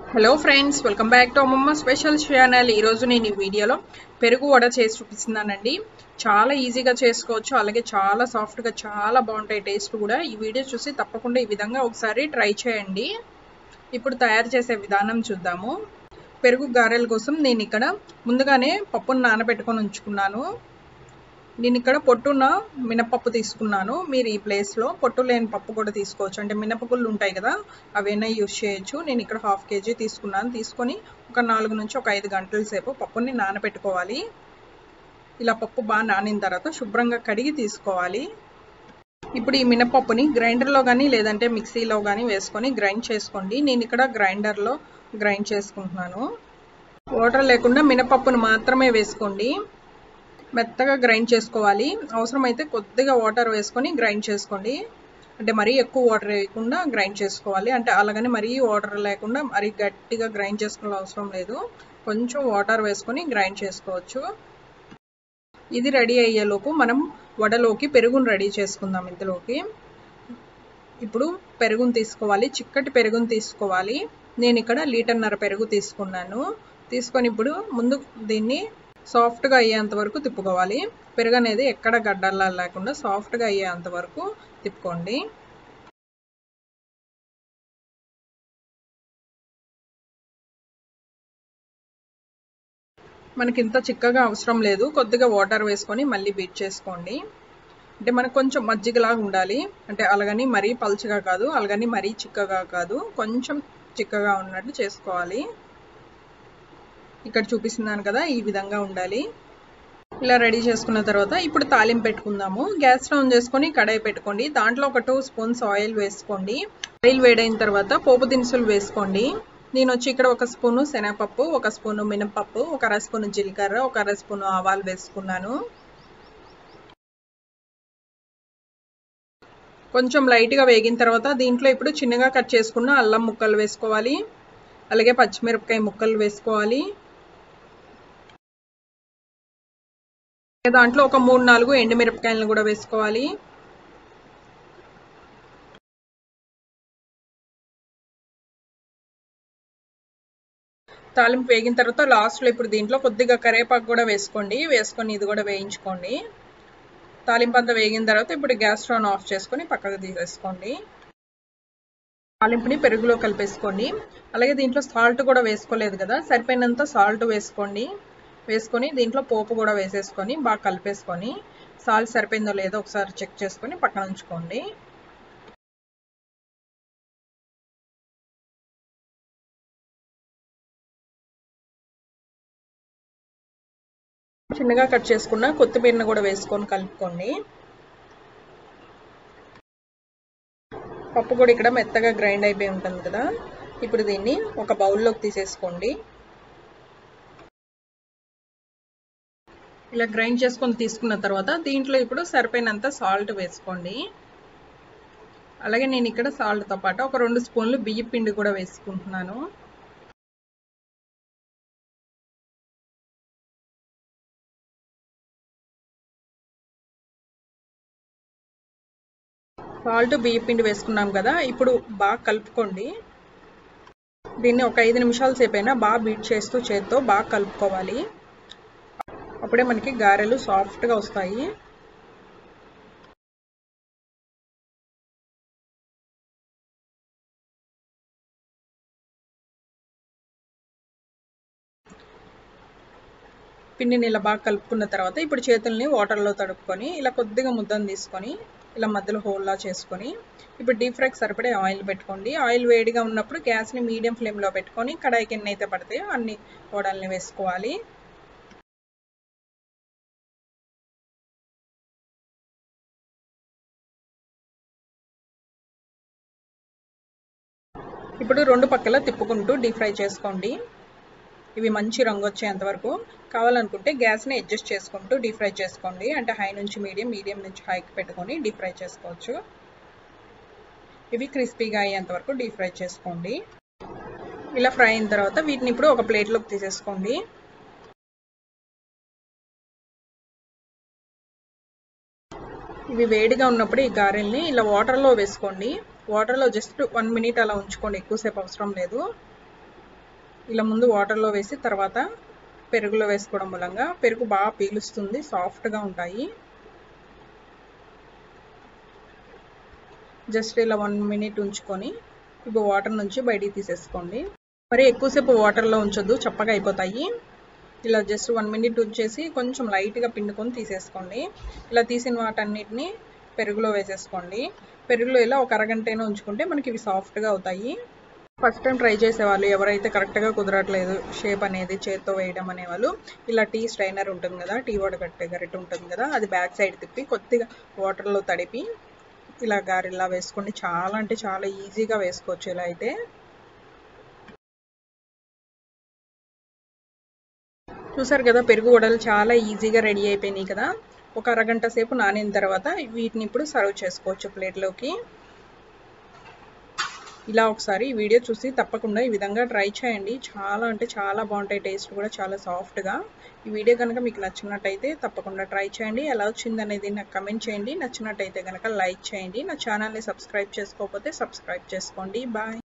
hello friends welcome back to Ammamma special channel ఈరోజు నేను ఈ వీడియోలో పెరుగు వడ చేసి చూపిస్తున్నానండి చాలా ఈజీగా చేసుకోవచ్చు అలాగే చాలా సాఫ్ట్గా చాలా బాగుంటాయి టేస్ట్ కూడా ఈ వీడియో చూసి తప్పకుండా ఈ విధంగా ఒకసారి ట్రై చేయండి ఇప్పుడు తయారు చేసే విధానం చూద్దాము పెరుగు గారెల కోసం నేను ఇక్కడ ముందుగానే పప్పును నానబెట్టుకొని ఉంచుకున్నాను నేను ఇక్కడ పొట్టున్న మినపప్పు తీసుకున్నాను మీరు ఈ ప్లేస్లో పొట్టు లేని పప్పు కూడా తీసుకోవచ్చు అంటే మినపగుళ్ళు ఉంటాయి కదా అవైనా యూస్ చేయొచ్చు నేను ఇక్కడ హాఫ్ కేజీ తీసుకున్నాను తీసుకొని ఒక నాలుగు నుంచి ఒక ఐదు గంటల సేపు పప్పుని నానబెట్టుకోవాలి ఇలా పప్పు బాగా నానిన తర్వాత శుభ్రంగా కడిగి తీసుకోవాలి ఇప్పుడు ఈ మినపప్పుని గ్రైండర్లో కానీ లేదంటే మిక్సీలో కానీ వేసుకొని గ్రైండ్ చేసుకోండి నేను ఇక్కడ గ్రైండర్లో గ్రైండ్ చేసుకుంటున్నాను వాటర్ లేకుండా మినపప్పును మాత్రమే వేసుకోండి మెత్తగా గ్రైండ్ చేసుకోవాలి అవసరమైతే కొద్దిగా వాటర్ వేసుకొని గ్రైండ్ చేసుకోండి అంటే మరీ ఎక్కువ వాటర్ వేయకుండా గ్రైండ్ చేసుకోవాలి అంటే అలాగని మరీ వాటర్ లేకుండా మరీ గట్టిగా గ్రైండ్ చేసుకోవాల్సిన అవసరం లేదు కొంచెం వాటర్ వేసుకొని గ్రైండ్ చేసుకోవచ్చు ఇది రెడీ అయ్యేలోపు మనం వడలోకి పెరుగును రెడీ చేసుకుందాం ఇందులోకి ఇప్పుడు పెరుగును తీసుకోవాలి చిక్కటి పెరుగును తీసుకోవాలి నేను ఇక్కడ లీటర్న్నర పెరుగు తీసుకున్నాను తీసుకొని ఇప్పుడు ముందు దీన్ని సాఫ్ట్గా అయ్యేంత వరకు తిప్పుకోవాలి పెరుగు అనేది ఎక్కడ గడ్డల్లా లేకుండా సాఫ్ట్గా అయ్యేంత వరకు తిప్పుకోండి మనకి ఇంత చిక్కగా అవసరం లేదు కొద్దిగా వాటర్ వేసుకొని మళ్ళీ బీట్ చేసుకోండి అంటే మనకు కొంచెం మజ్జిగలాగా ఉండాలి అంటే అలాగని మరీ పల్చగా కాదు అలాగని మరీ చిక్కగా కాదు కొంచెం చిక్కగా ఉన్నట్టు చేసుకోవాలి ఇక్కడ చూపిస్తున్నాను కదా ఈ విధంగా ఉండాలి ఇలా రెడీ చేసుకున్న తర్వాత ఇప్పుడు తాలింపు పెట్టుకుందాము గ్యాస్ ఆన్ చేసుకొని కడాయి పెట్టుకోండి దాంట్లో ఒక టూ స్పూన్స్ ఆయిల్ వేసుకోండి ఆయిల్ వేడైన తర్వాత పోపు దినుసులు వేసుకోండి నేను వచ్చి ఇక్కడ ఒక స్పూను శనగపప్పు ఒక స్పూను మినపప్పు ఒక అర స్పూను జీలకర్ర ఒక అర స్పూను ఆవాలు వేసుకున్నాను కొంచెం లైట్గా వేగిన తర్వాత దీంట్లో ఇప్పుడు చిన్నగా కట్ చేసుకున్న అల్లం ముక్కలు వేసుకోవాలి అలాగే పచ్చిమిరపకాయ ముక్కలు వేసుకోవాలి దాంట్లో ఒక మూడు నాలుగు ఎండుమిరపకాయలను కూడా వేసుకోవాలి తాలింపు వేగిన తర్వాత లాస్ట్లో ఇప్పుడు దీంట్లో కొద్దిగా కరేపాకు కూడా వేసుకోండి వేసుకొని ఇది కూడా వేయించుకోండి తాలింపు అంతా వేగిన తర్వాత ఇప్పుడు గ్యాస్ స్టవ్ ఆఫ్ చేసుకొని పక్కకు తీసేసుకోండి తాలింపుని పెరుగులో కలిపేసుకోండి అలాగే దీంట్లో సాల్ట్ కూడా వేసుకోలేదు కదా సరిపోయినంత సాల్ట్ వేసుకోండి వేసుకొని దీంట్లో పోపు కూడా వేసేసుకొని బాగా కలిపేసుకొని సాల్ట్ సరిపోయిందో లేదో ఒకసారి చెక్ చేసుకొని పక్కన ఉంచుకోండి చిన్నగా కట్ చేసుకున్న కొత్తిమీరను కూడా వేసుకొని కలుపుకోండి పప్పు కూడా ఇక్కడ మెత్తగా గ్రైండ్ అయిపోయి ఉంటుంది కదా ఇప్పుడు దీన్ని ఒక బౌల్లోకి తీసేసుకోండి ఇలా గ్రైండ్ చేసుకొని తీసుకున్న తర్వాత దీంట్లో ఇప్పుడు సరిపోయినంత సాల్ట్ వేసుకోండి అలాగే నేను ఇక్కడ సాల్ట్తో పాటు ఒక రెండు స్పూన్లు బియ్య పిండి కూడా వేసుకుంటున్నాను సాల్ట్ బియ్య పిండి వేసుకున్నాం కదా ఇప్పుడు బాగా కలుపుకోండి దీన్ని ఒక ఐదు నిమిషాల సేపు అయినా బాగా బీట్ చేస్తూ చేత్తో బాగా కలుపుకోవాలి అప్పుడే మనకి గారెలు సాఫ్ట్గా వస్తాయి పిండిని ఇలా బాగా కలుపుకున్న తర్వాత ఇప్పుడు చేతుల్ని వాటర్లో తడుపుకొని ఇలా కొద్దిగా ముద్దను తీసుకొని ఇలా మధ్యలో హోల్లా చేసుకొని ఇప్పుడు డీప్ ఫ్రైకి సరిపడే ఆయిల్ పెట్టుకోండి ఆయిల్ వేడిగా ఉన్నప్పుడు గ్యాస్ని మీడియం ఫ్లేమ్లో పెట్టుకొని కడాయికి ఎన్ని అయితే పడతాయో అన్ని వడల్ని వేసుకోవాలి ఇప్పుడు రెండు పక్కల తిప్పుకుంటూ డీప్ ఫ్రై చేసుకోండి ఇవి మంచి రంగు వచ్చేంత వరకు కావాలనుకుంటే గ్యాస్ని అడ్జస్ట్ చేసుకుంటూ డీప్ ఫ్రై చేసుకోండి అంటే హై నుంచి మీడియం మీడియం నుంచి హైకి పెట్టుకొని డీప్ ఫ్రై చేసుకోవచ్చు ఇవి క్రిస్పీగా అయ్యేంత వరకు డీప్ ఫ్రై చేసుకోండి ఇలా ఫ్రై అయిన తర్వాత వీటిని ఇప్పుడు ఒక ప్లేట్లోకి తీసేసుకోండి ఇవి వేడిగా ఉన్నప్పుడు ఈ గారెల్ని ఇలా వాటర్లో వేసుకోండి వాటర్లో జస్ట్ వన్ మినిట్ అలా ఉంచుకోండి ఎక్కువసేపు అవసరం లేదు ఇలా ముందు వాటర్లో వేసి తర్వాత పెరుగులో వేసుకోవడం మూలంగా పెరుగు బాగా పీలుస్తుంది సాఫ్ట్గా ఉంటాయి జస్ట్ ఇలా వన్ మినిట్ ఉంచుకొని ఇప్పుడు వాటర్ నుంచి బయటికి తీసేసుకోండి మరి ఎక్కువసేపు వాటర్లో ఉంచొద్దు చప్పగా అయిపోతాయి ఇలా జస్ట్ వన్ మినిట్ ఉంచేసి కొంచెం లైట్గా పిండుకొని తీసేసుకోండి ఇలా తీసిన వాటన్నిటిని పెరుగులో వేసేసుకోండి పెరుగులో ఇలా ఒక అరగంటైనా ఉంచుకుంటే మనకి ఇవి సాఫ్ట్గా అవుతాయి ఫస్ట్ టైం ట్రై చేసేవాళ్ళు ఎవరైతే కరెక్ట్గా కుదరట్లేదు షేప్ అనేది చేత్తో వేయడం అనేవాళ్ళు ఇలా టీ స్ట్రైనర్ ఉంటుంది కదా టీ వడగట్టే గరిట ఉంటుంది కదా అది బ్యాక్ సైడ్ తిప్పి కొద్దిగా వాటర్లో తడిపి ఇలా గారెలా వేసుకోండి చాలా అంటే చాలా ఈజీగా వేసుకోవచ్చు ఇలా అయితే చూసారు కదా పెరుగు వడలు చాలా ఈజీగా రెడీ అయిపోయినాయి కదా ఒక అరగంట సేపు నానిన తర్వాత వీటిని ఇప్పుడు సర్వ్ చేసుకోవచ్చు ప్లేట్లోకి ఇలా ఒకసారి ఈ వీడియో చూసి తప్పకుండా ఈ విధంగా ట్రై చేయండి చాలా అంటే చాలా బాగుంటాయి టేస్ట్ కూడా చాలా సాఫ్ట్గా ఈ వీడియో కనుక మీకు నచ్చినట్టయితే తప్పకుండా ట్రై చేయండి ఎలా వచ్చింది అనేది నాకు కమెంట్ చేయండి నచ్చినట్టయితే కనుక లైక్ చేయండి నా ఛానల్ని సబ్స్క్రైబ్ చేసుకోకపోతే సబ్స్క్రైబ్ చేసుకోండి బాయ్